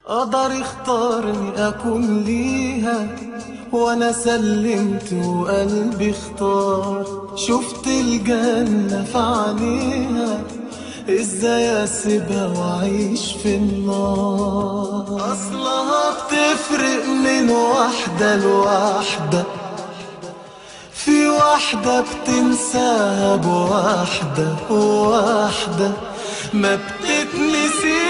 قدر اختارني اكون ليها وانا سلمت وقلبي اختار شفت الجنة في عينيها ازاي اسيبها واعيش في النار اصلها بتفرق من واحدة لواحدة في واحدة بتنساها بواحدة وواحدة ما بتتنسي